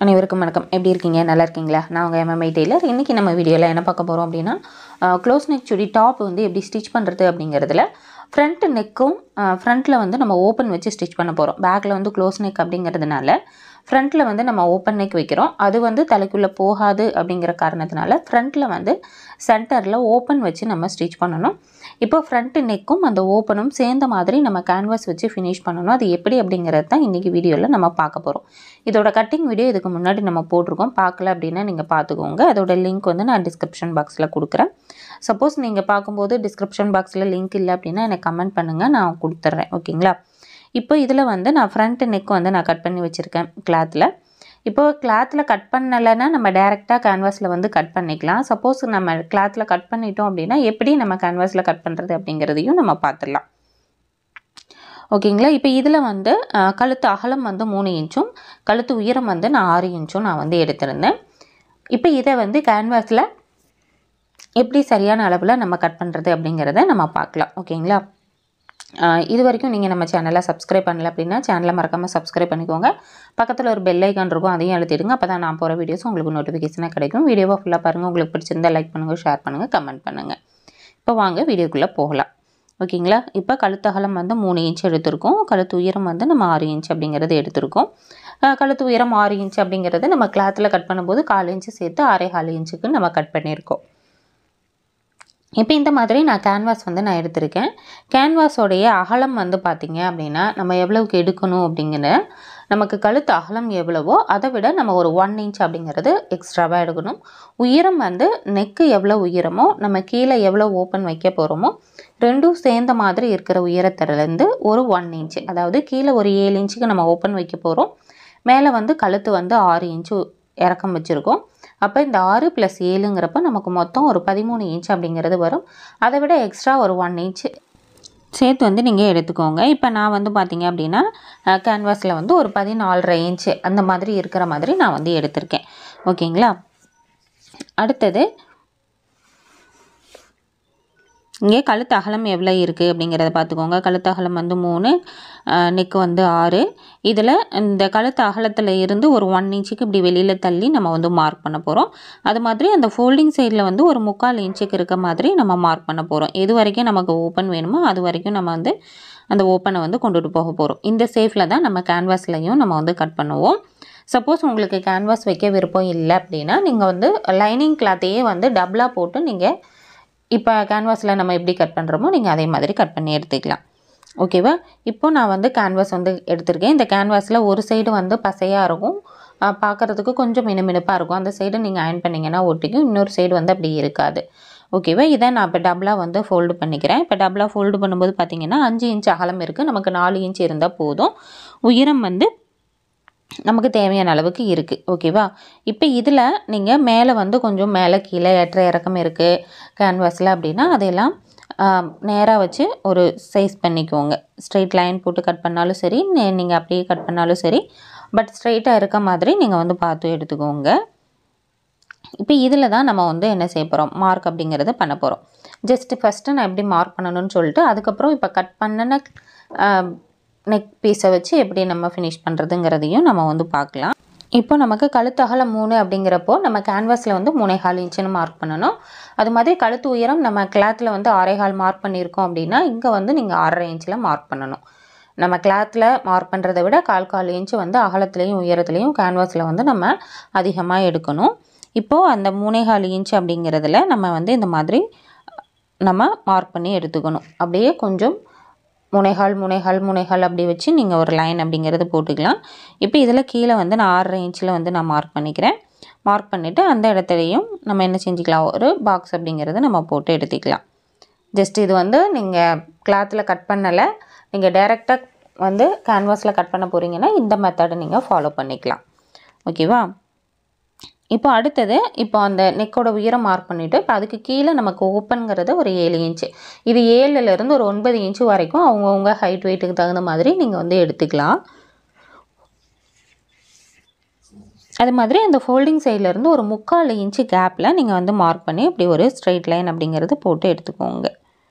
அனைவருக்கும் வணக்கம் எப்படி இருக்கீங்க நல்லா இருக்கீங்களா நான் உங்கள் எம்எம்ஐ டெய்லர் இன்றைக்கி நம்ம வீடியோவில் என்ன பார்க்க போகிறோம் அப்படின்னா க்ளோஸ் நெக் சுடி டாப் வந்து எப்படி ஸ்டிச் பண்ணுறது அப்படிங்கிறதுல ஃப்ரண்ட் நெக்கும் ஃப்ரண்ட்டில் வந்து நம்ம ஓப்பன் வச்சு ஸ்டிச் பண்ண போகிறோம் பேக்கில் வந்து க்ளோஸ் நெக் அப்படிங்கிறதுனால ஃப்ரண்ட்டில் வந்து நம்ம ஓப்பன் நெக் வைக்கிறோம் அது வந்து தலைக்குள்ளே போகாது அப்படிங்கிற காரணத்தினால ஃப்ரண்ட்டில் வந்து சென்டரில் ஓப்பன் வச்சு நம்ம ஸ்டிச் பண்ணணும் இப்போ ஃப்ரண்ட் நெக்கும் அந்த ஓப்பனும் சேர்ந்த மாதிரி நம்ம கேன்வாஸ் வச்சு ஃபினிஷ் பண்ணணும் அது எப்படி அப்படிங்கிறது தான் இன்றைக்கி வீடியோவில் நம்ம பார்க்க போகிறோம் இதோட கட்டிங் வீடியோ இதுக்கு முன்னாடி நம்ம போட்டிருக்கோம் பார்க்கல அப்படின்னா நீங்கள் பார்த்துக்கோங்க அதோட லிங்க் வந்து நான் டிஸ்கிரிப்ஷன் பாக்ஸில் கொடுக்குறேன் சப்போஸ் நீங்கள் பார்க்கும்போது டிஸ்கிரிப்ஷன் பாக்ஸில் லிங்க் இல்லை அப்படின்னா எனக்கு கமெண்ட் பண்ணுங்கள் நான் கொடுத்துட்றேன் ஓகேங்களா இப்போ இதில் வந்து நான் ஃப்ரண்ட் நெக் வந்து நான் கட் பண்ணி வச்சுருக்கேன் கிளாத்தில் இப்போ கிளாத்தில் கட் பண்ணலைன்னா நம்ம டேரெக்டாக கேன்வாஸில் வந்து கட் பண்ணிக்கலாம் சப்போஸ் நம்ம கிளாத்தில் கட் பண்ணிட்டோம் அப்படின்னா எப்படி நம்ம கேன்வாஸில் கட் பண்ணுறது அப்படிங்கிறதையும் நம்ம பார்த்துடலாம் ஓகேங்களா இப்போ இதில் வந்து அஹ், கழுத்து அகலம் வந்து மூணு இன்ச்சும் கழுத்து உயரம் வந்து நான் ஆறு இன்ச்சும் நான் வந்து எடுத்திருந்தேன் இப்போ இதை வந்து கேன்வாஸில் எப்படி சரியான அளவில் நம்ம கட் பண்ணுறது அப்படிங்கிறத நம்ம பார்க்கலாம் ஓகேங்களா ஆஹ் இது வரைக்கும் நீங்கள் நம்ம சேனலை சப்ஸ்கிரைப் பண்ணல அப்படின்னா சேனலை மறக்காமல் சப்ஸ்கிரைப் பண்ணிக்கோங்க பக்கத்தில் ஒரு பெல் ஐக்கான் இருக்கும் அதையும் அழுத்திடுங்க அப்போ தான் நான் போகிற வீடியோஸ் உங்களுக்கு நோட்டிஃபிகேஷனாக கிடைக்கும் வீடியோவை ஃபுல்லாக பாருங்கள் உங்களுக்கு பிடிச்சிருந்தா லைக் பண்ணுங்கள் ஷேர் பண்ணுங்கள் கமெண்ட் பண்ணுங்கள் இப்போ வாங்க வீடியோக்குள்ளே போகலாம் ஓகேங்களா இப்போ கழுத்தகலம் வந்து மூணு இன்ச் எடுத்திருக்கோம் கழுத்து உயரம் வந்து நம்ம ஆறு இன்ச் அப்படிங்கிறது எடுத்திருக்கோம் ஆஹ் கழுத்து உயரம் ஆறு இன்ச் அப்படிங்கிறது நம்ம கிளாத்தில் கட் பண்ணும்போது கால் இன்ச்சு சேர்த்து ஆறே கால் இன்ச்சுக்கு நம்ம கட் பண்ணியிருக்கோம் இப்போ இந்த மாதிரி நான் கேன்வாஸ் வந்து நான் எடுத்திருக்கேன் கேன்வாஸோடைய அகலம் வந்து பார்த்திங்க அப்படின்னா நம்ம எவ்வளவுக்கு எடுக்கணும் அப்படிங்கிற நமக்கு கழுத்து அகலம் எவ்வளவோ அதை விட நம்ம ஒரு ஒன் இன்ச் அப்படிங்கிறது எக்ஸ்ட்ராவாக எடுக்கணும் உயரம் வந்து நெக்கு எவ்வளோ உயரமோ நம்ம கீழே எவ்வளோ ஓப்பன் வைக்க போகிறோமோ ரெண்டும் சேர்ந்த மாதிரி இருக்கிற உயரத்துலேருந்து ஒரு ஒன் இன்ச்சு அதாவது கீழே ஒரு ஏழு இன்ச்சுக்கு நம்ம ஓப்பன் வைக்க போகிறோம் மேலே வந்து கழுத்து வந்து ஆறு இன்ச்சு இறக்கம் வச்சுருக்கோம் அப்போ இந்த ஆறு ப்ளஸ் ஏழுங்கிறப்ப நமக்கு மொத்தம் ஒரு பதிமூணு இன்ச் அப்படிங்கிறது வரும் அதை விட எக்ஸ்ட்ரா ஒரு ஒன் இன்ச் சேர்த்து வந்து நீங்கள் எடுத்துக்கோங்க இப்போ நான் வந்து பார்த்தீங்க அப்படின்னா கேன்வாஸில் வந்து ஒரு பதினாலரை இன்ச்சு அந்த மாதிரி இருக்கிற மாதிரி நான் வந்து எடுத்திருக்கேன் ஓகேங்களா அடுத்தது இங்கே கழுத்து அகலம் எவ்வளோ இருக்குது அப்படிங்கிறத பார்த்துக்கோங்க கழுத்து அகலம் வந்து மூணு நெக்கு வந்து ஆறு இதில் இந்த கழுத்து அகலத்தில் இருந்து ஒரு ஒன் இன்ச்சுக்கு இப்படி வெளியில் தள்ளி நம்ம வந்து மார்க் பண்ண போகிறோம் அது மாதிரி அந்த ஃபோல்டிங் சைடில் வந்து ஒரு முக்கால் இன்ச்சுக்கு இருக்க மாதிரி நம்ம மார்க் பண்ண போகிறோம் எது வரைக்கும் நமக்கு ஓப்பன் வேணுமோ அது வரைக்கும் நம்ம வந்து அந்த ஓப்பனை வந்து கொண்டுட்டு போக போகிறோம் இந்த சேஃபில் தான் நம்ம கேன்வாஸ்லையும் நம்ம வந்து கட் பண்ணுவோம் சப்போஸ் உங்களுக்கு கேன்வாஸ் வைக்க விருப்பம் இல்லை அப்படின்னா நீங்கள் வந்து லைனிங் கிளாத்தையே வந்து டபுளாக போட்டு நீங்கள் இப்போ கேன்வாஸில் நம்ம எப்படி கட் பண்ணுறோமோ நீங்கள் அதே மாதிரி கட் பண்ணி எடுத்துக்கலாம் ஓகேவா இப்போ நான் வந்து கேன்வாஸ் வந்து எடுத்திருக்கேன் இந்த கேன்வாஸில் ஒரு சைடு வந்து பசையாக இருக்கும் ஆஹ் பார்க்கறதுக்கு கொஞ்சம் மினுமினுப்பாக இருக்கும் அந்த சைடு நீங்கள் அயன் பண்ணிங்கன்னா ஒட்டிக்கும் இன்னொரு சைடு வந்து அப்படி இருக்காது ஓகேவா இதை நான் இப்போ டபுளாக வந்து ஃபோல்டு பண்ணிக்கிறேன் இப்போ டபுளாக ஃபோல்டு பண்ணும்போது பார்த்தீங்கன்னா அஞ்சு இன்ச் அகலம் இருக்குது நமக்கு நாலு இன்ச் இருந்தால் போதும் உயரம் வந்து நமக்கு தேவையான அளவுக்கு இருக்குது ஓகேவா இப்போ இதில் நீங்கள் மேலே வந்து கொஞ்சம் மேலே கீழே ஏற்ற இறக்கம் இருக்குது கேன்வாஸில் அப்படின்னா அதையெல்லாம் நேராக வச்சு ஒரு சைஸ் பண்ணிக்கோங்க ஸ்ட்ரெயிட் லைன் போட்டு கட் பண்ணாலும் சரி நீங்கள் அப்படியே கட் பண்ணாலும் சரி பட் ஸ்ட்ரெயிட்டாக இருக்க மாதிரி நீங்கள் வந்து பார்த்து எடுத்துக்கோங்க இப்போ இதில் தான் நம்ம வந்து என்ன செய்ய போகிறோம் மார்க் அப்படிங்கிறத பண்ண போகிறோம் ஜஸ்ட்டு ஃபஸ்ட்டு நான் எப்படி மார்க் பண்ணணும்னு சொல்லிட்டு அதுக்கப்புறம் இப்போ கட் பண்ணின நெக் பீஸை வச்சு எப்படி நம்ம ஃபினிஷ் பண்ணுறதுங்கிறதையும் நம்ம வந்து பார்க்கலாம் இப்போ நமக்கு கழுத்து அகலம் மூணு அப்படிங்கிறப்போ நம்ம கேன்வாஸில் வந்து மூணே கால் இன்ச்சுன்னு மார்க் பண்ணணும் அது மாதிரி கழுத்து உயரம் நம்ம கிளாத்தில் வந்து ஆறே கால் மார்க் பண்ணியிருக்கோம் அப்படின்னா இங்கே வந்து நீங்கள் ஆறரை இன்ச்சில் மார்க் பண்ணணும் நம்ம கிளாத்தில் மார்க் பண்ணுறதை விட கால் கால் இன்ச்சு வந்து அகலத்துலேயும் உயரத்துலேயும் கேன்வாஸில் வந்து நம்ம அதிகமாக எடுக்கணும் இப்போது அந்த மூணே கால் இன்ச் அப்படிங்கிறதுல நம்ம வந்து இந்த மாதிரி நம்ம மார்க் பண்ணி எடுத்துக்கணும் அப்படியே கொஞ்சம் முனைகால் முனைகால் முனைகால் அப்படி வச்சு நீங்கள் ஒரு லைன் அப்படிங்கிறது போட்டுக்கலாம் இப்போ இதில் கீழே வந்து நான் ஆறரை இன்ச்சில் வந்து நான் மார்க் பண்ணிக்கிறேன் மார்க் பண்ணிவிட்டு அந்த இடத்துலையும் நம்ம என்ன செஞ்சுக்கலாம் ஒரு பாக்ஸ் அப்படிங்கிறத நம்ம போட்டு எடுத்துக்கலாம் ஜஸ்ட் இது வந்து நீங்கள் கிளாத்தில் கட் பண்ணலை நீங்கள் டைரெக்டாக வந்து கேன்வாஸில் கட் பண்ண போகிறீங்கன்னா இந்த மெத்தடை நீங்கள் ஃபாலோ பண்ணிக்கலாம் ஓகேவா இப்போ அடுத்தது இப்போ அந்த நெக்கோட உயரம் மார்க் பண்ணிவிட்டு இப்போ அதுக்கு கீழே நமக்கு ஓப்பனுங்கிறது ஒரு ஏழு இன்ச்சு இது ஏழுலேருந்து ஒரு ஒன்பது இன்ச்சு வரைக்கும் அவங்கவுங்க ஹைட் வெயிட்டுக்கு தகுந்த மாதிரி நீங்கள் வந்து எடுத்துக்கலாம் அது மாதிரி அந்த ஃபோல்டிங் சைட்லேருந்து ஒரு முக்கால் இன்ச்சு கேப்பில் நீங்கள் வந்து மார்க் பண்ணி இப்படி ஒரு ஸ்ட்ரைட் லைன் அப்படிங்கிறது போட்டு எடுத்துக்கோங்க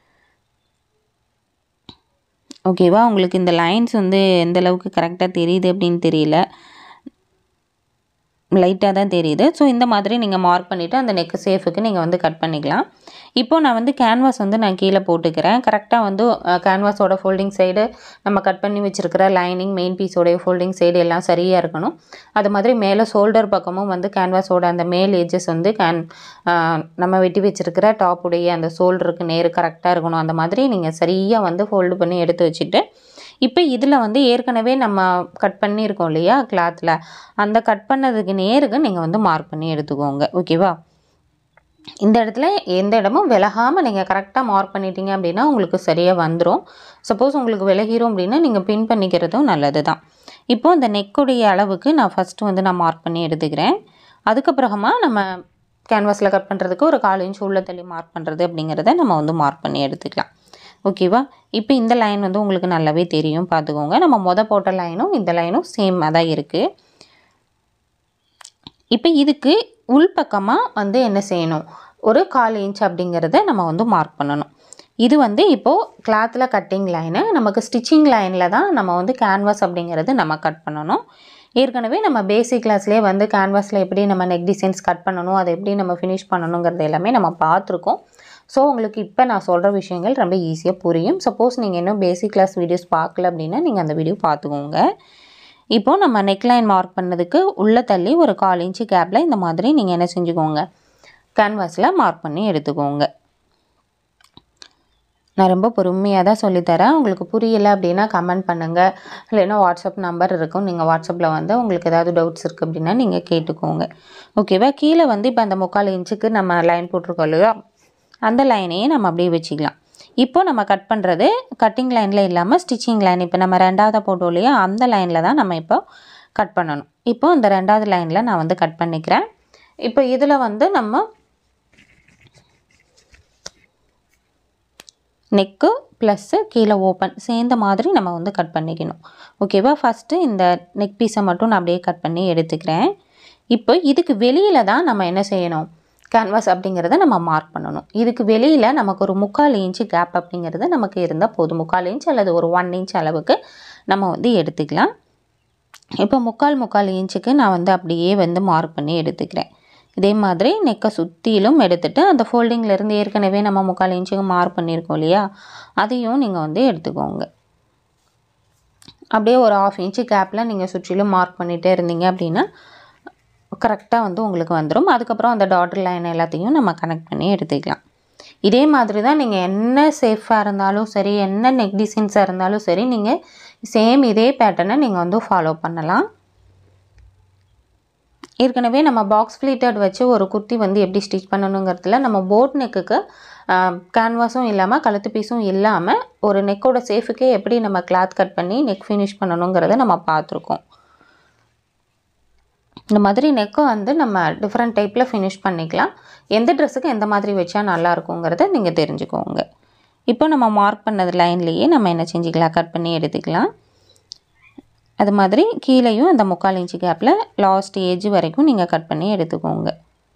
ஓகேவா உங்களுக்கு இந்த லைன்ஸ் வந்து எந்த அளவுக்கு கரெக்டாக தெரியுது அப்படின்னு தெரியல லைட்டாக தான் தெரியுது ஸோ இந்த மாதிரி நீங்கள் மார்க் பண்ணிவிட்டு அந்த நெக்கு சேஃபுக்கு நீங்கள் வந்து கட் பண்ணிக்கலாம் இப்போ நான் வந்து கேன்வாஸ் வந்து நான் கீழே போட்டுக்கிறேன் கரெக்டாக வந்து கேன்வாஸோட ஃபோல்டிங் சைடு நம்ம கட் பண்ணி வச்சுருக்கிற லைனிங் மெயின் பீஸோடைய ஃபோல்டிங் சைடு எல்லாம் சரியாக இருக்கணும் அது மாதிரி மேலே ஷோல்டர் பக்கமும் வந்து கேன்வாஸோட அந்த மேல் எஜஸ் வந்து கேன் நம்ம வெட்டி வச்சுருக்கிற டாப்புடைய அந்த ஷோல்டருக்கு நேரு கரெக்டாக இருக்கணும் அந்த மாதிரி நீங்கள் சரியாக வந்து ஃபோல்டு பண்ணி எடுத்து வச்சுட்டு இப்போ இதில் வந்து ஏற்கனவே நம்ம கட் பண்ணியிருக்கோம் இல்லையா கிளாத்தில் அந்த கட் பண்ணதுக்கு நேருக்கு நீங்கள் வந்து மார்க் பண்ணி எடுத்துக்கோங்க ஓகேவா இந்த இடத்துல எந்த இடமும் விலகாமல் நீங்கள் கரெக்டாக மார்க் பண்ணிட்டீங்க அப்படின்னா உங்களுக்கு சரியாக வந்துடும் சப்போஸ் உங்களுக்கு விலகிரும் அப்படின்னா நீங்கள் பின் பண்ணிக்கிறதும் நல்லது தான் இப்போது இந்த நெக்குடைய அளவுக்கு நான் ஃபஸ்ட்டு வந்து நான் மார்க் பண்ணி எடுத்துக்கிறேன் அதுக்கப்புறமா நம்ம கேன்வாஸில் கட் பண்ணுறதுக்கு ஒரு கால் இன்ச் உள்ள தள்ளி மார்க் பண்ணுறது அப்படிங்கிறத நம்ம வந்து மார்க் பண்ணி எடுத்துக்கலாம் ஓகேவா இப்போ இந்த லைன் வந்து உங்களுக்கு நல்லாவே தெரியும் பார்த்துக்கோங்க நம்ம மொத போட்ட லைனும் இந்த லைனும் சேமாக தான் இருக்குது இப்போ இதுக்கு உள்பக்கமாக வந்து என்ன செய்யணும் ஒரு கால் இன்ச் அப்படிங்கிறத நம்ம வந்து மார்க் பண்ணணும் இது வந்து இப்போது கிளாத்தில் கட்டிங் லைனு நமக்கு ஸ்டிச்சிங் லைனில் தான் நம்ம வந்து கேன்வாஸ் அப்படிங்கிறது நம்ம கட் பண்ணணும் ஏற்கனவே நம்ம பேசிக் கிளாஸ்லேயே வந்து கேன்வாஸில் எப்படி நம்ம நெக் டிசைன்ஸ் கட் பண்ணணும் அதை எப்படி நம்ம ஃபினிஷ் பண்ணணுங்கிறது எல்லாமே நம்ம பார்த்துருக்கோம் ஸோ உங்களுக்கு இப்போ நான் சொல்கிற விஷயங்கள் ரொம்ப ஈஸியாக புரியும் சப்போஸ் நீங்கள் இன்னும் பேசிக் கிளாஸ் வீடியோஸ் பார்க்கல அப்படின்னா நீங்கள் அந்த வீடியோ பார்த்துக்கோங்க இப்போது நம்ம நெக்லைன் மார்க் பண்ணதுக்கு உள்ளே தள்ளி ஒரு கால் இன்ச்சு கேப்பில் இந்த மாதிரி நீங்கள் என்ன செஞ்சுக்கோங்க கேன்வாஸில் மார்க் பண்ணி எடுத்துக்கோங்க நான் ரொம்ப பொறுமையாக தான் சொல்லித்தரேன் உங்களுக்கு புரியலை அப்படின்னா கமெண்ட் பண்ணுங்கள் இல்லைன்னா வாட்ஸ்அப் நம்பர் இருக்கும் நீங்கள் வாட்ஸ்அப்பில் வந்து உங்களுக்கு ஏதாவது டவுட்ஸ் இருக்குது அப்படின்னா நீங்கள் கேட்டுக்கோங்க ஓகேவா கீழே வந்து இப்போ அந்த முக்கால் இன்ச்சுக்கு நம்ம லைன் போட்டிருக்கோம் இல்லையா அந்த லைனையே நம்ம அப்படியே வச்சுக்கலாம் இப்போ நம்ம கட் பண்ணுறது கட்டிங் லைனில் இல்லாமல் ஸ்டிச்சிங் லைன் இப்போ நம்ம ரெண்டாவது போட்டோம் இல்லையா அந்த லைனில் தான் நம்ம இப்போ கட் பண்ணணும் இப்போ இந்த ரெண்டாவது லைனில் நான் வந்து கட் பண்ணிக்கிறேன் இப்போ இதில் வந்து நம்ம நெக்கு ப்ளஸ்ஸு கீழே ஓப்பன் சேர்ந்த மாதிரி நம்ம வந்து கட் பண்ணிக்கணும் ஓகேவா ஃபஸ்ட்டு இந்த நெக் பீஸை மட்டும் நான் அப்படியே கட் பண்ணி எடுத்துக்கிறேன் இப்போ இதுக்கு வெளியில் தான் நம்ம என்ன செய்யணும் கேன்வாஸ் அப்படிங்கிறத நம்ம மார்க் பண்ணணும் இதுக்கு வெளியில் நமக்கு ஒரு முக்கால் இன்ச்சு கேப் அப்படிங்கிறது நமக்கு இருந்தால் போதும் முக்கால் இன்ச் அல்லது ஒரு ஒன் இன்ச் அளவுக்கு நம்ம வந்து எடுத்துக்கலாம் இப்போ முக்கால் முக்கால் இன்ச்சுக்கு நான் வந்து அப்படியே வந்து மார்க் பண்ணி எடுத்துக்கிறேன் இதே மாதிரி நெக்கை சுற்றிலும் எடுத்துகிட்டு அந்த ஃபோல்டிங்லேருந்து ஏற்கனவே நம்ம முக்கால் இன்ச்சுக்கு மார்க் பண்ணியிருக்கோம் இல்லையா அதையும் நீங்கள் வந்து எடுத்துக்கோங்க அப்படியே ஒரு ஆஃப் இன்ச்சு கேப்பில் நீங்கள் சுற்றிலும் மார்க் பண்ணிகிட்டே இருந்தீங்க அப்படின்னா கரெக்டாக வந்து உங்களுக்கு வந்துடும் அதுக்கப்புறம் அந்த டாட்டர் லைன் எல்லாத்தையும் நம்ம கனெக்ட் பண்ணி எடுத்துக்கலாம் இதே மாதிரி தான் நீங்கள் என்ன சேஃபாக இருந்தாலும் சரி என்ன நெக் டிசைன்ஸாக இருந்தாலும் சரி நீங்கள் சேம் இதே பேட்டர்னை நீங்கள் வந்து ஃபாலோ பண்ணலாம் ஏற்கனவே நம்ம பாக்ஸ் ஃப்ளீட்டட் வச்சு ஒரு குர்த்தி வந்து எப்படி ஸ்டிச் பண்ணணுங்கிறதுல நம்ம போட் நெக்குக்கு கேன்வாஸும் இல்லாமல் கழுத்து பீஸும் இல்லாமல் ஒரு நெக்கோட சேஃபுக்கே எப்படி நம்ம கிளாத் கட் பண்ணி நெக் ஃபினிஷ் பண்ணணுங்கிறத நம்ம பார்த்துருக்கோம் இந்த மாதிரி நெக்கும் வந்து நம்ம டிஃப்ரெண்ட் டைப்பில் ஃபினிஷ் பண்ணிக்கலாம் எந்த ட்ரெஸ்ஸுக்கு எந்த மாதிரி வச்சா நல்லா இருக்குங்கிறத நீங்கள் தெரிஞ்சுக்கோங்க இப்போ நம்ம மார்க் பண்ணது லைன்லேயே நம்ம என்ன செஞ்சுக்கலாம் கட் பண்ணி எடுத்துக்கலாம் அது மாதிரி கீழேயும் அந்த முக்கால் இன்ச்சு கேப்பில் லாஸ்ட் ஏஜ் வரைக்கும் நீங்கள் கட் பண்ணி எடுத்துக்கோங்க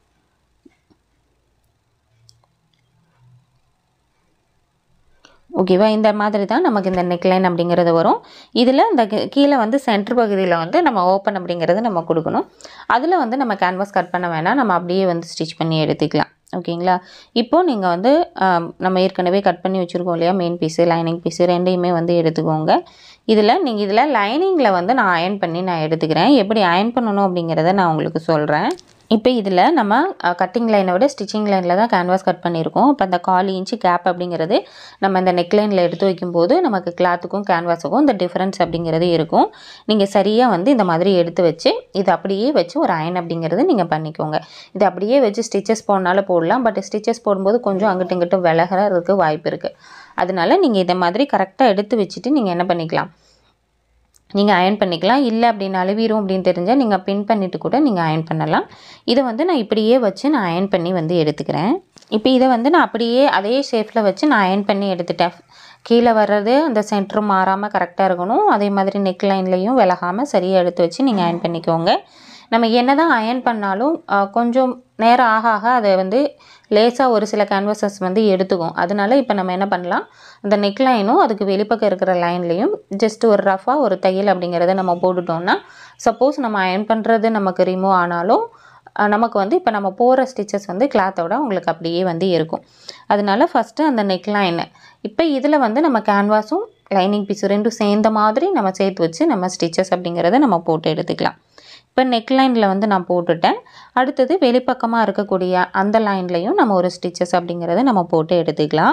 ஓகேவா இந்த மாதிரி தான் நமக்கு இந்த நெக்லைன் அப்படிங்கிறது வரும் இதில் இந்த கீ- கீழே வந்து சென்டர் பகுதியில் வந்து நம்ம ஓப்பன் அப்படிங்கிறது நம்ம கொடுக்கணும் அதில் வந்து நம்ம கேன்வாஸ் கட் பண்ண வேணாம் நம்ம அப்படியே வந்து ஸ்டிச் பண்ணி எடுத்துக்கலாம் ஓகேங்களா இப்போ நீங்கள் வந்து ஆம், நம்ம ஏற்கனவே கட் பண்ணி வச்சுருக்கோம் இல்லையா மெயின் பீஸு லைனிங் பீஸு ரெண்டையுமே வந்து எடுத்துக்கோங்க இதில் நீங்கள் இதில் லைனிங்கில் வந்து நான் அயன் பண்ணி நான் எடுத்துக்கிறேன் எப்படி அயன் பண்ணணும் அப்படிங்கிறத நான் உங்களுக்கு சொல்கிறேன் இப்போ இதில் நம்ம கட்டிங் லைனை விட ஸ்டிச்சிங் லைனில் தான் கேன்வாஸ் கட் பண்ணியிருக்கோம் அப்போ அந்த கால் இன்ச்சு கேப் அப்படிங்கிறது நம்ம இந்த நெக் லைனில் எடுத்து வைக்கும்போது நமக்கு கிளாத்துக்கும் கேன்வாஸுக்கும் இந்த டிஃப்ரென்ஸ் அப்படிங்கிறது இருக்கும் நீங்கள் சரியாக வந்து இந்த மாதிரி எடுத்து வச்சு இது அப்படியே வச்சு ஒரு அயன் அப்படிங்கிறது நீங்கள் பண்ணிக்கோங்க இது அப்படியே வச்சு ஸ்டிச்சஸ் போடனாலும் போடலாம் பட் ஸ்டிச்சஸ் போடும்போது கொஞ்சம் அங்கிட்டு இங்கிட்டு விலகிறதுக்கு வாய்ப்பு இருக்குது அதனால நீங்கள் இதை மாதிரி கரெக்டாக எடுத்து வச்சுட்டு நீங்கள் என்ன பண்ணிக்கலாம் நீங்கள் அயன் பண்ணிக்கலாம் இல்லை அப்படின்னு அழுவிரும் அப்படின்னு தெரிஞ்சால் நீங்கள் பின் பண்ணிவிட்டு கூட நீங்கள் அயன் பண்ணலாம் இதை வந்து நான் இப்படியே வச்சு நான் அயன் பண்ணி வந்து எடுத்துக்கிறேன் இப்போ இதை வந்து நான் அப்படியே அதே ஷேப்பில் வச்சு நான் அயன் பண்ணி எடுத்துட்டேன் கீழே வர்றது அந்த சென்டரும் மாறாமல் கரெக்டாக இருக்கணும் அதே மாதிரி நெக் லைன்லேயும் விலகாமல் சரியாக எடுத்து வச்சு நீங்கள் அயன் பண்ணிக்கோங்க நம்ம என்ன தான் அயன் பண்ணாலும் ஆஹ், கொஞ்சம் நேரம் ஆக ஆக அதை வந்து லேசாக ஒரு சில கேன்வசஸ் வந்து எடுத்துக்கும் அதனால இப்போ நம்ம என்ன பண்ணலாம் அந்த நெக் லைனும் அதுக்கு வெளிப்பக்கம் இருக்கிற லைன்லேயும் ஜஸ்ட் ஒரு ரஃபாக ஒரு தையல் அப்படிங்கிறத நம்ம போட்டுட்டோம்னா சப்போஸ் நம்ம அயன் பண்ணுறது நமக்கு ரிமூவ் ஆனாலும் அஹ், நமக்கு வந்து இப்போ நம்ம போகிற ஸ்டிச்சஸ் வந்து கிளாத்தோட உங்களுக்கு அப்படியே வந்து இருக்கும் அதனால ஃபஸ்ட்டு அந்த நெக் லைனு இப்போ இதில் வந்து நம்ம கேன்வாஸும் லைனிங் பீஸ் ரெண்டும் சேர்ந்த மாதிரி நம்ம சேர்த்து வச்சு நம்ம ஸ்டிச்சஸ் அப்படிங்கிறத நம்ம போட்டு எடுத்துக்கலாம் இப்போ நெக் லைனில் வந்து நான் போட்டுட்டேன் அடுத்தது வெளிப்பக்கமாக இருக்கக்கூடிய அந்த லைன்லையும் நம்ம ஒரு ஸ்டிச்சஸ் அப்படிங்கிறத நம்ம போட்டு எடுத்துக்கலாம்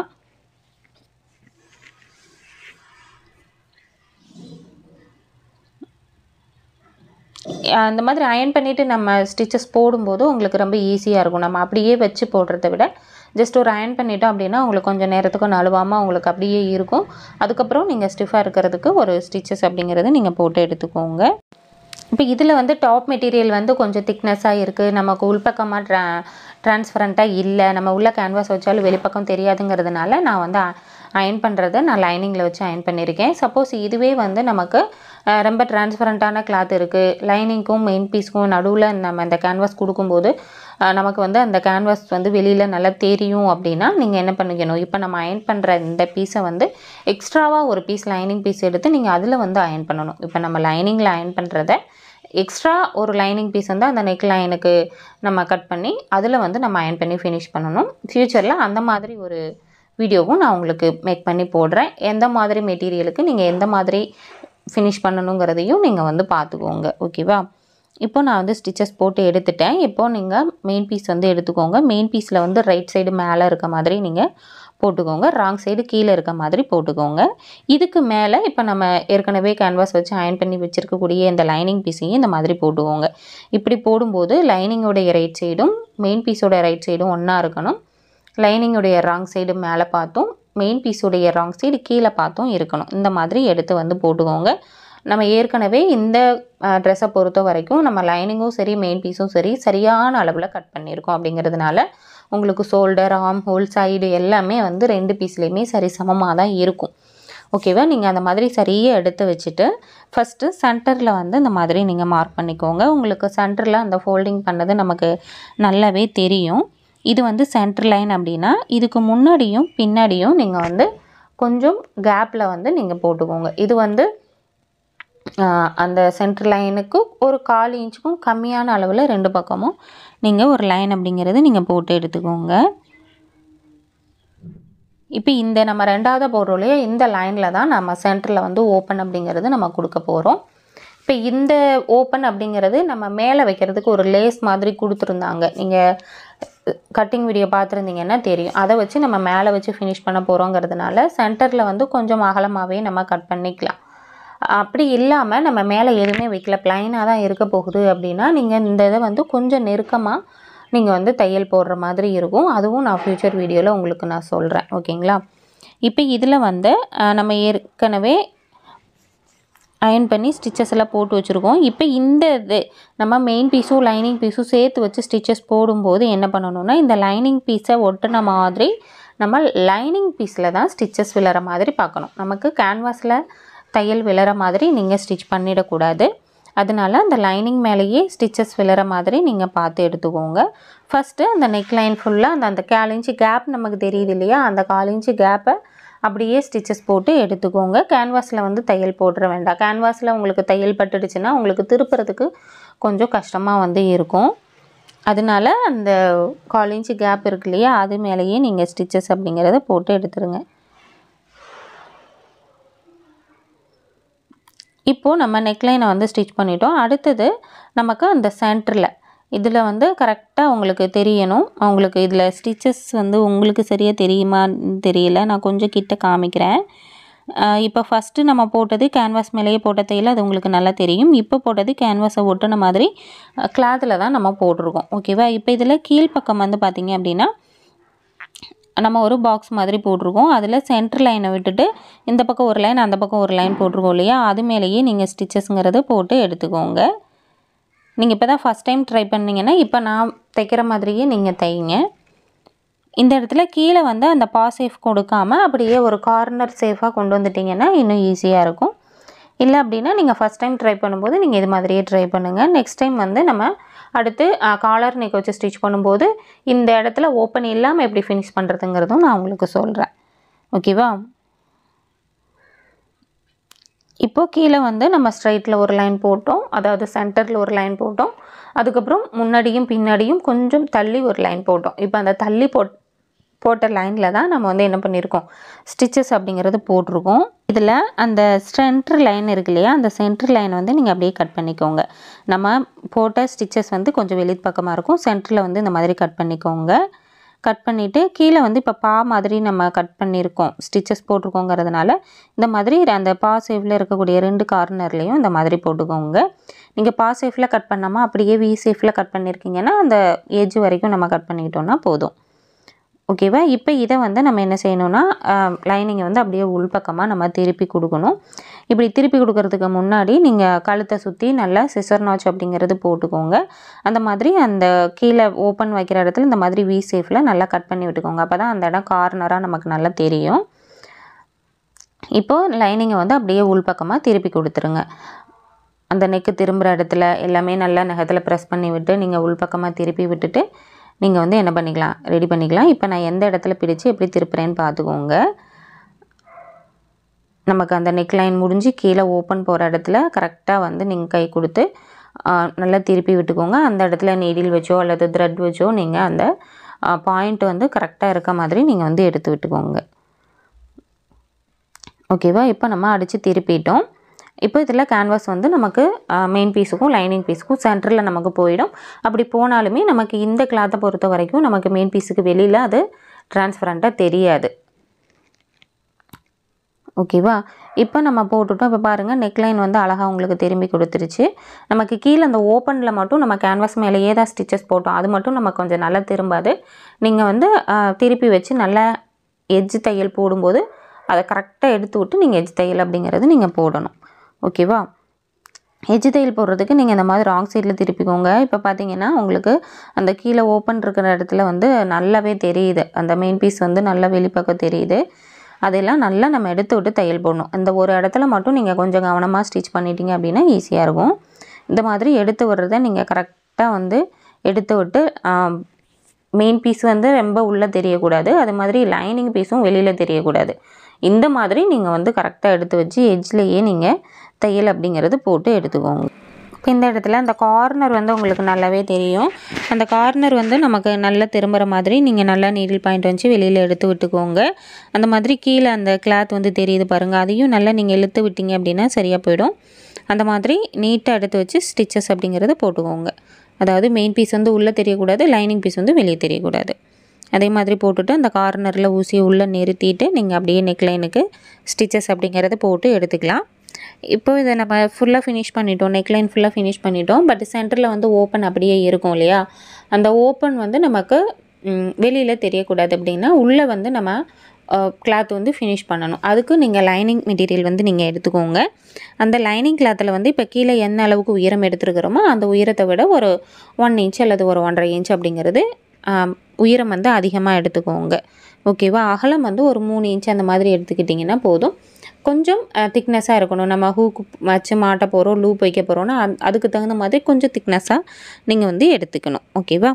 அந்த மாதிரி அயன் பண்ணிவிட்டு நம்ம ஸ்டிச்சஸ் போடும்போது உங்களுக்கு ரொம்ப ஈஸியாக இருக்கும் நம்ம அப்படியே வச்சு போடுறத விட ஜஸ்ட் ஒரு அயன் பண்ணிட்டோம் அப்படின்னா உங்களுக்கு கொஞ்சம் நேரத்துக்கு நழுவாமல் உங்களுக்கு அப்படியே இருக்கும் அதுக்கப்புறம் நீங்கள் ஸ்டிஃபாக இருக்கிறதுக்கு ஒரு ஸ்டிச்சஸ் அப்படிங்கிறத நீங்கள் போட்டு எடுத்துக்கோங்க இப்போ இதில் வந்து டாப் மெட்டீரியல் வந்து கொஞ்சம் திக்னஸாக இருக்குது நமக்கு உள்பக்கமாக ட்ரா ட்ரான்ஸ்பரண்ட்டாக இல்லை நம்ம உள்ள கேன்வாஸ் வச்சாலும் வெளிப்பக்கம் தெரியாதுங்கிறதுனால நான் வந்து அயன் பண்ணுறத நான் லைனிங்கில் வச்சு அயன் பண்ணியிருக்கேன் சப்போஸ் இதுவே வந்து நமக்கு அஹ், ரொம்ப டிரான்ஸ்பரண்ட்டான கிளாத் இருக்குது லைனிங்க்கும் மெயின் பீஸ்க்கும் நடுவில் நம்ம இந்த கேன்வாஸ் கொடுக்கும்போது அஹ், நமக்கு வந்து அந்த கேன்வாஸ் வந்து வெளியில் நல்லா தெரியும் அப்படின்னா நீங்கள் என்ன பண்ணிக்கணும் இப்போ நம்ம அயன் பண்ணுற இந்த பீஸை வந்து எக்ஸ்ட்ராவாக ஒரு பீஸ் லைனிங் பீஸ் எடுத்து நீங்கள் அதில் வந்து அயன் பண்ணணும் இப்போ நம்ம லைனிங்கில் அயன் பண்ணுறத எக்ஸ்ட்ரா ஒரு லைனிங் பீஸ் வந்து அந்த நெக் லைனுக்கு நம்ம கட் பண்ணி அதில் வந்து நம்ம அயன் பண்ணி ஃபினிஷ் பண்ணணும் ஃப்யூச்சரில் அந்த மாதிரி ஒரு வீடியோவும் நான் உங்களுக்கு மேக் பண்ணி போடுறேன் எந்த மாதிரி மெட்டீரியலுக்கு நீங்கள் எந்த மாதிரி ஃபினிஷ் பண்ணணுங்கிறதையும் நீங்கள் வந்து பார்த்துக்கோங்க ஓகேவா இப்போ நான் வந்து ஸ்டிச்சஸ் போட்டு எடுத்துட்டேன் இப்போ நீங்கள் மெயின் பீஸ் வந்து எடுத்துக்கோங்க மெயின் பீஸில் வந்து ரைட் சைடு மேலே இருக்க மாதிரி நீங்கள் போட்டுக்கோங்க ராங் சைடு கீழே இருக்க மாதிரி போட்டுக்கோங்க இதுக்கு மேலே இப்போ நம்ம ஏற்கனவே கேன்வாஸ் வச்சு அயன் பண்ணி வச்சுருக்கக்கூடிய இந்த லைனிங் பீஸையும் இந்த மாதிரி போட்டுக்கோங்க இப்படி போடும்போது லைனிங்கோடைய ரைட் சைடும் மெயின் பீஸோட ரைட் சைடும் ஒன்றா இருக்கணும் லைனிங்குடைய ராங் சைடு மேலே பார்த்தும் மெயின் பீஸுடைய ராங் சைடு கீழே பார்த்தும் இருக்கணும் இந்த மாதிரி எடுத்து வந்து போட்டுக்கோங்க நம்ம ஏற்கனவே இந்த ட்ரெஸ்ஸை பொறுத்த வரைக்கும் நம்ம லைனிங்கும் சரி மெயின் பீஸும் சரி சரியான அளவில் கட் பண்ணியிருக்கோம் அப்படிங்கிறதுனால உங்களுக்கு ஷோல்டர் ஆர்ம் ஹோல் சைடு எல்லாமே வந்து ரெண்டு பீஸ்லேயுமே சரி சமமாக தான் இருக்கும் ஓகேவா நீங்கள் அந்த மாதிரி சரியாக எடுத்து வச்சுட்டு ஃபஸ்ட்டு சென்டரில் வந்து இந்த மாதிரி நீங்கள் மார்க் பண்ணிக்கோங்க உங்களுக்கு சென்டரில் அந்த ஃபோல்டிங் பண்ணது நமக்கு நல்லாவே தெரியும் இது வந்து சென்டர் லைன் அப்படின்னா இதுக்கு முன்னாடியும் பின்னாடியும் நீங்கள் வந்து கொஞ்சம் கேப்பில் வந்து நீங்கள் போட்டுக்கோங்க இது வந்து ஆஹ், அந்த சென்டர் லைனுக்கு ஒரு கால் இன்ச்சுக்கும் கம்மியான அளவில் ரெண்டு பக்கமும் நீங்கள் ஒரு லைன் அப்படிங்கிறது நீங்கள் போட்டு எடுத்துக்கோங்க இப்போ இந்த நம்ம ரெண்டாவது போடுறோம் இல்லையா இந்த லைனில் தான் நம்ம சென்டரில் வந்து ஓப்பன் அப்படிங்கிறது நம்ம கொடுக்க போகிறோம் இப்போ இந்த ஓப்பன் அப்படிங்கிறது நம்ம மேலே வைக்கிறதுக்கு ஒரு லேஸ் மாதிரி கொடுத்துருந்தாங்க நீங்கள் கட்டிங் வீடியோ பார்த்துருந்தீங்கன்னா தெரியும் அதை வச்சு நம்ம மேலே வச்சு ஃபினிஷ் பண்ண போகிறோங்கிறதுனால சென்டரில் வந்து கொஞ்சம் அகலமாகவே நம்ம கட் பண்ணிக்கலாம் அப்படி இல்லாமல் நம்ம மேலே எதுவுமே வைக்கல ப்ளைனாக தான் இருக்க போகுது அப்படின்னா நீங்கள் இந்த இதை வந்து கொஞ்சம் நெருக்கமாக நீங்கள் வந்து தையல் போடுற மாதிரி இருக்கும் அதுவும் நான் ஃப்யூச்சர் வீடியோவில் உங்களுக்கு நான் சொல்கிறேன் ஓகேங்களா இப்போ இதில் வந்து அஹ், நம்ம ஏற்கனவே அயன் பண்ணி ஸ்டிச்சஸ் எல்லாம் போட்டு வச்சுருக்கோம் இப்போ இந்த இது நம்ம மெயின் பீஸும் லைனிங் பீஸும் சேர்த்து வச்சு ஸ்டிச்சஸ் போடும்போது என்ன பண்ணணும்னா இந்த லைனிங் பீஸை ஒட்டின மாதிரி நம்ம லைனிங் பீஸில் தான் ஸ்டிச்சஸ் விழற மாதிரி பார்க்கணும் நமக்கு கேன்வாஸில் தையல் விழற மாதிரி நீங்கள் ஸ்டிச் பண்ணிடக்கூடாது அதனால அந்த லைனிங் மேலேயே ஸ்டிச்சஸ் விழற மாதிரி நீங்கள் பார்த்து எடுத்துக்கோங்க ஃபஸ்ட்டு அந்த நெக் லைன் ஃபுல்லாக அந்த அந்த கால் இன்ச்சு கேப் நமக்கு தெரியுது இல்லையா அந்த கால் இன்ச்சு கேப்பை அப்படியே ஸ்டிச்சஸ் போட்டு எடுத்துக்கோங்க கேன்வாஸில் வந்து தையல் போட்டுற வேண்டாம் கேன்வாஸில் உங்களுக்கு தையல் பட்டுடுச்சுன்னா உங்களுக்கு திருப்புறதுக்கு கொஞ்சம் கஷ்டமாக வந்து இருக்கும் அதனால அந்த கால் இன்ச்சு கேப் இருக்கு இல்லையா அது மேலேயே நீங்கள் ஸ்டிச்சஸ் அப்படிங்கிறத போட்டு எடுத்துருங்க இப்போது நம்ம நெக்லைனை வந்து ஸ்டிச் பண்ணிட்டோம் அடுத்தது நமக்கு அந்த சென்டரில் இதில் வந்து கரெக்டாக உங்களுக்கு தெரியணும் உங்களுக்கு இதில் ஸ்டிச்சஸ் வந்து உங்களுக்கு சரியாக தெரியுமான்னு தெரியல நான் கொஞ்சம் கிட்ட காமிக்கிறேன் அஹ் இப்போ ஃபஸ்ட்டு நம்ம போட்டது கேன்வாஸ் மேலேயே போட்ட தையல் அது உங்களுக்கு நல்லா தெரியும் இப்போ போட்டது கேன்வாஸை ஒட்டின மாதிரி கிளாத்தில் தான் நம்ம போட்டிருக்கோம் ஓகேவா இப்போ இதில் கீழ்ப்பக்கம் வந்து பார்த்திங்க அப்படின்னா நம்ம ஒரு பாக்ஸ் மாதிரி போட்டிருக்கோம் அதில் சென்டர் லைனை விட்டுட்டு இந்த பக்கம் ஒரு லைன் அந்த பக்கம் ஒரு லைன் போட்டிருக்கோம் இல்லையா அது மேலேயே நீங்கள் ஸ்டிச்சஸ்ங்கிறத போட்டு எடுத்துக்கோங்க நீங்கள் இப்போ தான் ஃபஸ்ட் டைம் ட்ரை பண்ணீங்கன்னா இப்போ நான் தைக்கிற மாதிரியே நீங்கள் தைங்க இந்த இடத்துல கீழே வந்து அந்த பா சேஃப் கொடுக்காம அப்படியே ஒரு கார்னர் சேஃபாக கொண்டு வந்துட்டிங்கன்னா இன்னும் ஈஸியாக இருக்கும் இல்லை அப்படின்னா நீங்கள் ஃபஸ்ட் டைம் ட்ரை பண்ணும்போது நீங்கள் இது மாதிரியே ட்ரை பண்ணுங்கள் நெக்ஸ்ட் டைம் வந்து நம்ம அடுத்து காலர் நெக் வச்சு ஸ்டிச் பண்ணும்போது இந்த இடத்துல ஓப்பன் இல்லாமல் எப்படி ஃபினிஷ் பண்ணுறதுங்கிறதும் நான் உங்களுக்கு சொல்கிறேன் ஓகேவா இப்போ கீழே வந்து நம்ம ஸ்ட்ரைட்டில் ஒரு லைன் போட்டோம் அதாவது சென்டரில் ஒரு லைன் போட்டோம் அதுக்கப்புறம் முன்னாடியும் பின்னாடியும் கொஞ்சம் தள்ளி ஒரு லைன் போட்டோம் இப்போ அந்த தள்ளி போட் போட்ட லைனில் தான் நம்ம வந்து என்ன பண்ணியிருக்கோம் ஸ்டிச்சஸ் அப்படிங்கிறது போட்டிருக்கோம் இதில் அந்த சென்ட்ரு லைன் இருக்கு இல்லையா அந்த சென்ட்ரு லைன் வந்து நீங்கள் அப்படியே கட் பண்ணிக்கோங்க நம்ம போட்ட ஸ்டிச்சஸ் வந்து கொஞ்சம் வெளி பக்கமாக இருக்கும் சென்டரில் வந்து இந்த மாதிரி கட் பண்ணிக்கோங்க கட் பண்ணிவிட்டு கீழே வந்து இப்போ பா மாதிரி நம்ம கட் பண்ணியிருக்கோம் ஸ்டிச்சஸ் போட்டிருக்கோங்கிறதுனால இந்த மாதிரி அந்த பா சேஃபில் இருக்கக்கூடிய ரெண்டு கார்னர்லேயும் இந்த மாதிரி போட்டுக்கோங்க நீங்கள் பா சேஃபில் கட் பண்ணாமல் அப்படியே வி சேஃபில் கட் பண்ணியிருக்கீங்கன்னா அந்த ஏஜ் வரைக்கும் நம்ம கட் பண்ணிக்கிட்டோம்னா போதும் ஓகேவா இப்போ இதை வந்து நம்ம என்ன செய்யணும்னா லைனிங்கை வந்து அப்படியே உள்பக்கமாக நம்ம திருப்பி கொடுக்கணும் இப்படி திருப்பி கொடுக்கறதுக்கு முன்னாடி நீங்கள் கழுத்தை சுற்றி நல்லா சிசர் நாச் அப்படிங்கிறது போட்டுக்கோங்க அந்த மாதிரி அந்த கீழே ஓப்பன் வைக்கிற இடத்துல இந்த மாதிரி வி சேஃபில் நல்லா கட் பண்ணி விட்டுக்கோங்க அப்போ தான் அந்த இடம் கார்னராக நமக்கு நல்லா தெரியும் இப்போது லைனிங்கை வந்து அப்படியே உள்பக்கமாக திருப்பி கொடுத்துருங்க அந்த நெக்கு திரும்புகிற இடத்துல எல்லாமே நல்லா நகத்தில் ப்ரெஸ் பண்ணி விட்டு நீங்கள் உள்பக்கமாக திருப்பி விட்டுட்டு நீங்கள் வந்து என்ன பண்ணிக்கலாம் ரெடி பண்ணிக்கலாம் இப்போ நான் எந்த இடத்துல பிடிச்சு எப்படி திருப்புறேன்னு பார்த்துக்கோங்க நமக்கு அந்த நெக் லைன் முடிஞ்சு கீழே ஓப்பன் போகிற இடத்துல கரெக்டாக வந்து நீங்கள் கை கொடுத்து ஆ, நல்லா திருப்பி விட்டுக்கோங்க அந்த இடத்துல நீடில் வச்சோ அல்லது த்ரெட் வச்சோ நீங்கள் அந்த பாயிண்ட் வந்து கரெக்டாக இருக்க மாதிரி நீங்கள் வந்து எடுத்து விட்டுக்கோங்க ஓகேவா இப்போ நம்ம அடித்து திருப்பிட்டோம் இப்போ இதில் கேன்வாஸ் வந்து நமக்கு மெயின் பீஸுக்கும் லைனிங் பீஸுக்கும் சென்டரில் நமக்கு போயிடும் அப்படி போனாலுமே நமக்கு இந்த கிளாத்தை பொறுத்த வரைக்கும் நமக்கு மெயின் பீஸுக்கு வெளியில் அது டிரான்ஸ்பரண்ட்டாக தெரியாது ஓகேவா இப்போ நம்ம போட்டுட்டோம் இப்போ பாருங்கள் நெக்லைன் வந்து அழகாக உங்களுக்கு திரும்பி கொடுத்துருச்சு நமக்கு கீழே அந்த ஓப்பனில் மட்டும் நம்ம கேன்வாஸ் மேலேயே தான் ஸ்டிச்சஸ் போட்டோம் அது மட்டும் நமக்கு கொஞ்சம் நல்லா திரும்பாது நீங்கள் வந்து ஆ, திருப்பி வச்சு நல்லா எட்ஜ் தையல் போடும்போது அதை கரெக்டாக எடுத்து விட்டு நீங்கள் எட்ஜ் தையல் அப்படிங்கிறது நீங்கள் போடணும் ஓகேவா எஜ்ஜு தையல் போடுறதுக்கு நீங்கள் இந்த மாதிரி ராங் சைடில் திருப்பிக்கோங்க இப்போ பார்த்தீங்கன்னா உங்களுக்கு அந்த கீழே ஓப்பன் இருக்கிற இடத்துல வந்து நல்லாவே தெரியுது அந்த மெயின் பீஸ் வந்து நல்லா வெளிப்பக்கம் தெரியுது அதெல்லாம் நல்லா நம்ம எடுத்து விட்டு தையல் போடணும் இந்த ஒரு இடத்துல மட்டும் நீங்கள் கொஞ்சம் கவனமாக ஸ்டிச் பண்ணிட்டீங்க அப்படின்னா ஈஸியாக இருக்கும் இந்த மாதிரி எடுத்து விடுறத நீங்கள் கரெக்டாக வந்து எடுத்து விட்டு மெயின் பீஸ் வந்து ரொம்ப உள்ளே தெரியக்கூடாது அது மாதிரி லைனிங் பீஸும் வெளியில் தெரியக்கூடாது இந்த மாதிரி நீங்கள் வந்து கரெக்டாக எடுத்து வச்சு எட்ஜ்லேயே நீங்கள் தையல் அப்படிங்கிறது போட்டு எடுத்துக்கோங்க இப்போ இந்த இடத்துல அந்த கார்னர் வந்து உங்களுக்கு நல்லாவே தெரியும் அந்த கார்னர் வந்து நமக்கு நல்லா திரும்புகிற மாதிரி நீங்கள் நல்லா நீடில் பாயிண்ட் வச்சு வெளியில் எடுத்து விட்டுக்கோங்க அந்த மாதிரி கீழே அந்த கிளாத் வந்து தெரியுது பாருங்கள் அதையும் நல்லா நீங்கள் இழுத்து விட்டீங்க அப்படின்னா சரியாக போயிடும் அந்த மாதிரி நீட்டாக எடுத்து வச்சு ஸ்டிச்சஸ் அப்படிங்கிறத போட்டுக்கோங்க அதாவது மெயின் பீஸ் வந்து உள்ளே தெரியக்கூடாது லைனிங் பீஸ் வந்து வெளியே தெரியக்கூடாது அதே மாதிரி போட்டுட்டு அந்த கார்னரில் ஊசியை உள்ளே நிறுத்திட்டு நீங்கள் அப்படியே நெக்லைனுக்கு ஸ்டிச்சஸ் அப்படிங்கிறத போட்டு எடுத்துக்கலாம் இப்போ இதை நம்ம ஃபுல்லாக ஃபினிஷ் பண்ணிட்டோம் நெக்லைன் ஃபுல்லாக ஃபினிஷ் பண்ணிட்டோம் பட் சென்டரில் வந்து ஓப்பன் அப்படியே இருக்கும் இல்லையா அந்த ஓப்பன் வந்து நமக்கு வெளியில் தெரியக்கூடாது அப்படின்னா உள்ளே வந்து நம்ம கிளாத் வந்து ஃபினிஷ் பண்ணணும் அதுக்கு நீங்கள் லைனிங் மெட்டீரியல் வந்து நீங்கள் எடுத்துக்கோங்க அந்த லைனிங் கிளாத்தில் வந்து இப்போ கீழே என்ன அளவுக்கு உயரம் எடுத்துருக்கிறோமோ அந்த உயரத்தை விட ஒரு ஒன் இன்ச் அல்லது ஒரு ஒன்றரை இன்ச் அப்படிங்கிறது ஆம், உயரம் வந்து அதிகமாக எடுத்துக்கோங்க ஓகேவா அகலம் வந்து ஒரு மூணு இன்ச் அந்த மாதிரி எடுத்துக்கிட்டிங்கன்னா போதும் கொஞ்சம் திக்னஸாக இருக்கணும் நம்ம ஹூக்கு வச்சு மாட்ட போகிறோம் லூப் வைக்க போகிறோன்னா அதுக்கு தகுந்த மாதிரி கொஞ்சம் திக்னஸாக நீங்கள் வந்து எடுத்துக்கணும் ஓகேவா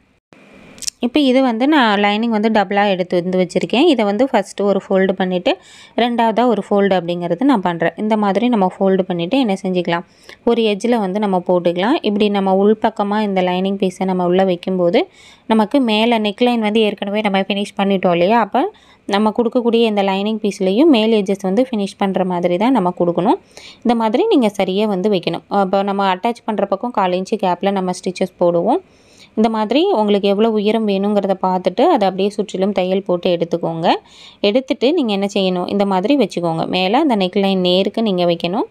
இப்போ இது வந்து நான் லைனிங் வந்து டபுளாக எடுத்து வந்து வச்சுருக்கேன் இதை வந்து ஃபஸ்ட்டு ஒரு ஃபோல்டு பண்ணிவிட்டு ரெண்டாவதாக ஒரு ஃபோல்டு அப்படிங்கிறது நான் பண்ணுறேன் இந்த மாதிரி நம்ம ஃபோல்டு பண்ணிவிட்டு என்ன செஞ்சுக்கலாம் ஒரு எட்ஜில் வந்து நம்ம போட்டுக்கலாம் இப்படி நம்ம உள்பக்கமாக இந்த லைனிங் பீஸை நம்ம உள்ளே வைக்கும்போது நமக்கு மேலே நெக்லைன் வந்து ஏற்கனவே நம்ம ஃபினிஷ் பண்ணிட்டோம் இல்லையா அப்போ நம்ம கொடுக்கக்கூடிய இந்த லைனிங் பீஸ்லேயும் மேல் எட்ஜஸ் வந்து ஃபினிஷ் பண்ணுற மாதிரி தான் நம்ம கொடுக்கணும் இந்த மாதிரி நீங்கள் சரியாக வந்து வைக்கணும் இப்போ நம்ம அட்டாச் பண்ணுற பக்கம் கால் இன்ச்சு கேப்பில் நம்ம ஸ்டிச்சஸ் போடுவோம் இந்த மாதிரி உங்களுக்கு எவ்வளோ உயரம் வேணுங்கிறத பார்த்துட்டு அதை அப்படியே சுற்றிலும் தையல் போட்டு எடுத்துக்கோங்க எடுத்துட்டு நீங்கள் என்ன செய்யணும் இந்த மாதிரி வச்சுக்கோங்க மேலே அந்த நெக்லைன் நேருக்கு நீங்கள் வைக்கணும்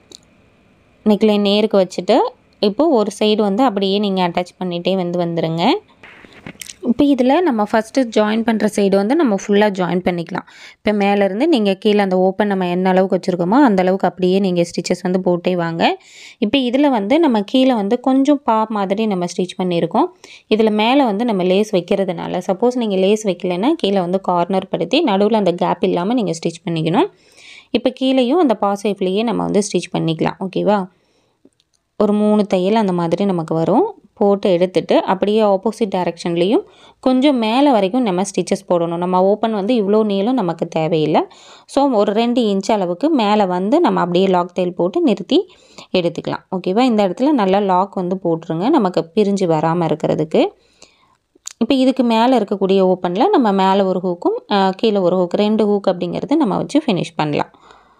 நெக்லைன் நேருக்கு வச்சுட்டு இப்போது ஒரு சைடு வந்து அப்படியே நீங்கள் அட்டாச் பண்ணிகிட்டே வந்து வந்துடுங்க இப்போ இதில் நம்ம ஃபஸ்ட்டு ஜாயின் பண்ணுற சைடு வந்து நம்ம ஃபுல்லாக ஜாயின் பண்ணிக்கலாம் இப்போ மேலேருந்து நீங்கள் கீழே அந்த ஓப்பன் நம்ம என்ன அளவுக்கு வச்சுருக்கோமோ அந்த அளவுக்கு அப்படியே நீங்கள் ஸ்டிச்சஸ் வந்து போட்டே வாங்க இப்போ இதில் வந்து நம்ம கீழே வந்து கொஞ்சம் பா மாதிரி நம்ம ஸ்டிச் பண்ணியிருக்கோம் இதில் மேலே வந்து நம்ம லேஸ் வைக்கிறதுனால சப்போஸ் நீங்கள் லேஸ் வைக்கலைன்னா கீழே வந்து கார்னர் படுத்தி நடுவில் அந்த கேப் இல்லாமல் நீங்கள் ஸ்டிச் பண்ணிக்கணும் இப்போ கீழேயும் அந்த பா சேஃப்லேயே நம்ம வந்து ஸ்டிச் பண்ணிக்கலாம் ஓகேவா ஒரு மூணு தையல் அந்த மாதிரி நமக்கு வரும் போட்டு எடுத்துட்டு அப்படியே ஆப்போசிட் டைரெக்ஷன்லேயும் கொஞ்சம் மேலே வரைக்கும் நம்ம ஸ்டிச்சஸ் போடணும் நம்ம ஓப்பன் வந்து இவ்வளோ நீளம் நமக்கு தேவையில்லை ஸோ ஒரு ரெண்டு இன்ச் அளவுக்கு மேலே வந்து நம்ம அப்படியே லாக் தையல் போட்டு நிறுத்தி எடுத்துக்கலாம் ஓகேவா இந்த இடத்துல நல்லா லாக் வந்து போட்டுருங்க நமக்கு பிரிஞ்சு வராமல் இருக்கிறதுக்கு இப்போ இதுக்கு மேலே இருக்கக்கூடிய ஓப்பனில் நம்ம மேலே ஒரு ஹூக்கும் கீழே ஒரு ஹூக் ரெண்டு ஹூக் அப்படிங்கிறது நம்ம வச்சு ஃபினிஷ் பண்ணலாம்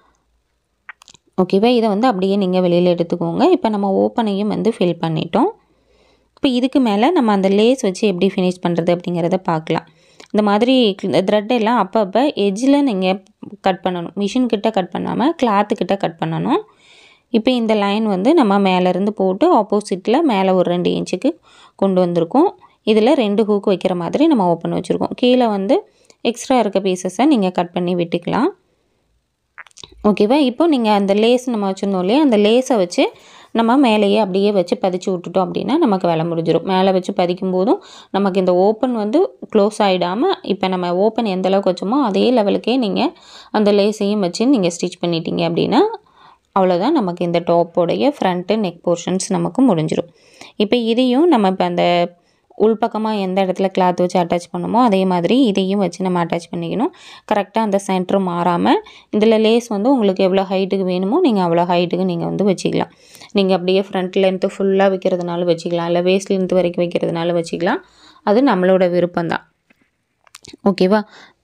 ஓகேவா இதை வந்து அப்படியே நீங்கள் வெளியில் எடுத்துக்கோங்க இப்போ நம்ம ஓப்பனையும் வந்து ஃபில் பண்ணிட்டோம் இப்போ இதுக்கு மேலே நம்ம அந்த லேஸ் வச்சு எப்படி ஃபினிஷ் பண்ணுறது அப்படிங்கிறத பார்க்கலாம் இந்த மாதிரி த்ரெட் எல்லாம் அப்பப்போ எஜ்ஜில் நீங்கள் கட் பண்ணணும் மிஷின் கிட்ட கட் பண்ணாமல் கிளாத்து கிட்ட கட் பண்ணணும் இப்போ இந்த லைன் வந்து நம்ம மேலேருந்து போட்டு ஆப்போசிட்டில் மேலே ஒரு ரெண்டு இன்ச்சுக்கு கொண்டு வந்திருக்கோம் இதில் ரெண்டு ஹூக் வைக்கிற மாதிரி நம்ம ஓப்பன் வச்சுருக்கோம் கீழே வந்து எக்ஸ்ட்ரா இருக்க பீசஸை நீங்கள் கட் பண்ணி விட்டுக்கலாம் ஓகேவா இப்போ நீங்கள் அந்த லேஸ் நம்ம வச்சுருந்தோம் இல்லையா அந்த லேஸை வச்சு நம்ம மேலேயே அப்படியே வச்சு பதிச்சு விட்டுட்டோம் அப்படின்னா நமக்கு வேலை முடிஞ்சிடும் மேலே வச்சு பதிக்கும் போதும் நமக்கு இந்த ஓப்பன் வந்து க்ளோஸ் ஆகிடாமல் இப்போ நம்ம ஓப்பன் எந்த அளவுக்கு வச்சோமோ அதே லெவலுக்கே நீங்கள் அந்த லேஸையும் வச்சு நீங்கள் ஸ்டிச் பண்ணிட்டீங்க அப்படின்னா அவ்வளோதான் நமக்கு இந்த டாப்போடைய ஃப்ரண்ட்டு நெக் போர்ஷன்ஸ் நமக்கு முடிஞ்சிடும் இப்போ இதையும் நம்ம இப்போ அந்த உள்பக்கமாக எந்த இடத்துல கிளாத் வச்சு அட்டாச் பண்ணமோ அதே மாதிரி இதையும் வச்சு நம்ம அட்டாச் பண்ணிக்கணும் கரெக்டாக அந்த சென்டர் மாறாமல் இதில் லேஸ் வந்து உங்களுக்கு எவ்வளோ ஹைட்டுக்கு வேணுமோ நீங்கள் அவ்வளோ ஹைட்டுக்கு நீங்கள் வந்து வச்சுக்கலாம் நீங்கள் அப்படியே ஃப்ரண்ட் லென்த்து ஃபுல்லாக வைக்கிறதுனால வச்சுக்கலாம் இல்லை வேஸ்ட் லென்த் வரைக்கும் வைக்கிறதுனால வச்சுக்கலாம் அது நம்மளோட விருப்பம்தான் ஓகேவா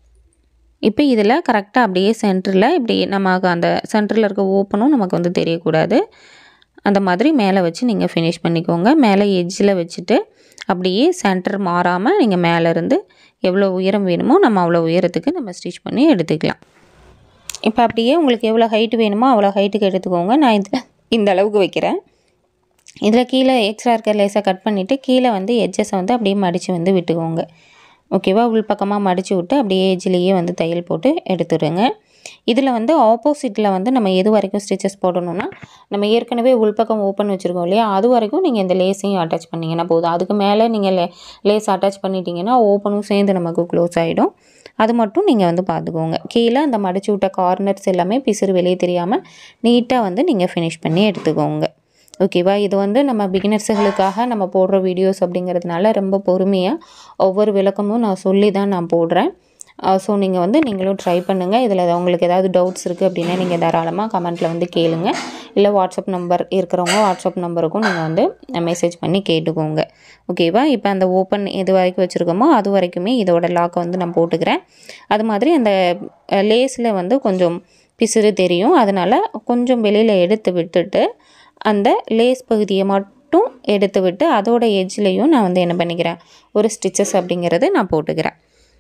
இப்போ இதில் கரெக்டாக அப்படியே சென்டரில் இப்படி நமக்கு அந்த சென்டரில் இருக்க ஓப்பனும் நமக்கு வந்து தெரியக்கூடாது அந்த மாதிரி மேலே வச்சு நீங்கள் ஃபினிஷ் பண்ணிக்கோங்க மேலே எட்ஜில் வச்சுட்டு அப்படியே சென்டர் மாறாமல் நீங்கள் மேலேருந்து எவ்வளோ உயரம் வேணுமோ நம்ம அவ்வளோ உயரத்துக்கு நம்ம ஸ்டிச் பண்ணி எடுத்துக்கலாம் இப்போ அப்படியே உங்களுக்கு எவ்வளோ ஹைட்டு வேணுமோ அவ்வளோ ஹைட்டுக்கு எடுத்துக்கோங்க நான் இதில் இந்த அளவுக்கு வைக்கிறேன் இதில் கீழே எக்ஸ்ட்ரா இருக்க லேசாக கட் பண்ணிவிட்டு கீழே வந்து எட்ஜஸை வந்து அப்படியே மடித்து வந்து விட்டுக்கோங்க ஓகேவா உள்பக்கமாக மடித்து விட்டு அப்படியே எஜ்ஜிலேயே வந்து தையல் போட்டு எடுத்துடுங்க இதில் வந்து ஆப்போசிட்டில் வந்து நம்ம எது வரைக்கும் ஸ்டிச்சஸ் போடணும்னா நம்ம ஏற்கனவே உள்பக்கம் ஓப்பன் வச்சுருக்கோம் இல்லையா அது வரைக்கும் நீங்கள் இந்த லேஸையும் அட்டாச் பண்ணிங்கன்னா போதும் அதுக்கு மேலே நீங்கள் லே லேஸ் அட்டாச் பண்ணிட்டீங்கன்னா ஓப்பனும் சேர்ந்து நமக்கு க்ளோஸ் ஆகிடும் அது மட்டும் நீங்கள் வந்து பார்த்துக்கோங்க கீழே அந்த மடிச்சு விட்ட கார்னர்ஸ் எல்லாமே பிசுறு வெளியே தெரியாமல் நீட்டாக வந்து நீங்கள் ஃபினிஷ் பண்ணி எடுத்துக்கோங்க ஓகேவா இது வந்து நம்ம பிகினர்ஸுகளுக்காக நம்ம போடுற வீடியோஸ் அப்படிங்கிறதுனால ரொம்ப பொறுமையாக ஒவ்வொரு விளக்கமும் நான் சொல்லி தான் நான் போடுறேன் ஸோ நீங்கள் வந்து நீங்களும் ட்ரை பண்ணுங்கள் இதில் உங்களுக்கு ஏதாவது டவுட்ஸ் இருக்குது அப்படின்னா நீங்கள் தாராளமாக கமெண்ட்டில் வந்து கேளுங்க இல்லை வாட்ஸ்அப் நம்பர் இருக்கிறவங்க வாட்ஸ்அப் நம்பருக்கும் நீங்கள் வந்து மெசேஜ் பண்ணி கேட்டுக்கோங்க ஓகேவா இப்போ அந்த ஓப்பன் எது வரைக்கும் வச்சுருக்கோமோ அது வரைக்குமே இதோட லாக்கை வந்து நான் போட்டுக்கிறேன் அது மாதிரி அந்த லேஸில் வந்து கொஞ்சம் பிசுறு தெரியும் அதனால் கொஞ்சம் வெளியில் எடுத்து விட்டுட்டு அந்த லேஸ் பகுதியை மட்டும் எடுத்து விட்டு அதோட எட்ஜ்லேயும் நான் வந்து என்ன பண்ணிக்கிறேன் ஒரு ஸ்டிச்சஸ் அப்படிங்கிறது நான் போட்டுக்கிறேன்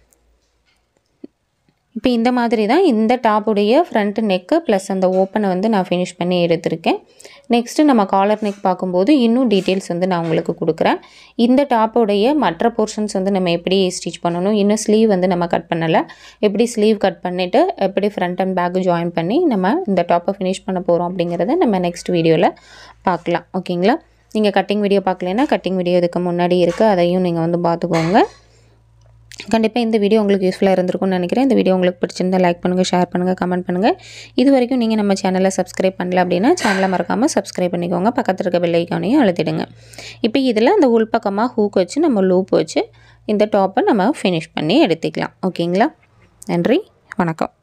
இப்போ இந்த மாதிரி தான் இந்த டாப்புடைய ஃப்ரண்ட் நெக்கு ப்ளஸ் அந்த ஓப்பனை வந்து நான் ஃபினிஷ் பண்ணி எடுத்திருக்கேன் நெக்ஸ்ட்டு நம்ம காலர் நெக் பார்க்கும்போது இன்னும் டீட்டெயில்ஸ் வந்து நான் உங்களுக்கு கொடுக்குறேன் இந்த டாப்போடைய மற்ற போர்ஷன்ஸ் வந்து நம்ம எப்படி ஸ்டிச் பண்ணணும் இன்னும் ஸ்லீவ் வந்து நம்ம கட் பண்ணலை எப்படி ஸ்லீவ் கட் பண்ணிவிட்டு எப்படி ஃப்ரண்ட் அண்ட் பேக் ஜாயின் பண்ணி நம்ம இந்த டாப்பை ஃபினிஷ் பண்ண போகிறோம் அப்படிங்கிறத நம்ம நெக்ஸ்ட் வீடியோவில் பார்க்கலாம் ஓகேங்களா நீங்கள் கட்டிங் வீடியோ பார்க்கலன்னா கட்டிங் வீடியோ இதுக்கு முன்னாடி இருக்குது அதையும் நீங்கள் வந்து பார்த்துக்கோங்க கண்டிப்பாக இந்த வீடியோ உங்களுக்கு யூஸ்ஃபுல்லாக இருந்திருக்கும்னு நினைக்கிறேன் இந்த வீடியோ உங்களுக்கு பிடிச்சிருந்தா லைக் பண்ணுங்கள் ஷேர் பண்ணுங்கள் கமெண்ட் பண்ணுங்கள் இது வரைக்கும் நீங்கள் நம்ம சேனலை சப்ஸ்கிரைப் பண்ணல அப்படின்னா சேனலை மறக்காமல் சப்ஸ்கிரைப் பண்ணிக்கோங்க பக்கத்தில் இருக்க பெல் ஐக்கானையும் அழுத்திடுங்க இப்போ இதில் அந்த உள்பக்கமாக ஹூக் வச்சு நம்ம லூப் வச்சு இந்த டாப்பை நம்ம ஃபினிஷ் பண்ணி எடுத்துக்கலாம் ஓகேங்களா நன்றி வணக்கம்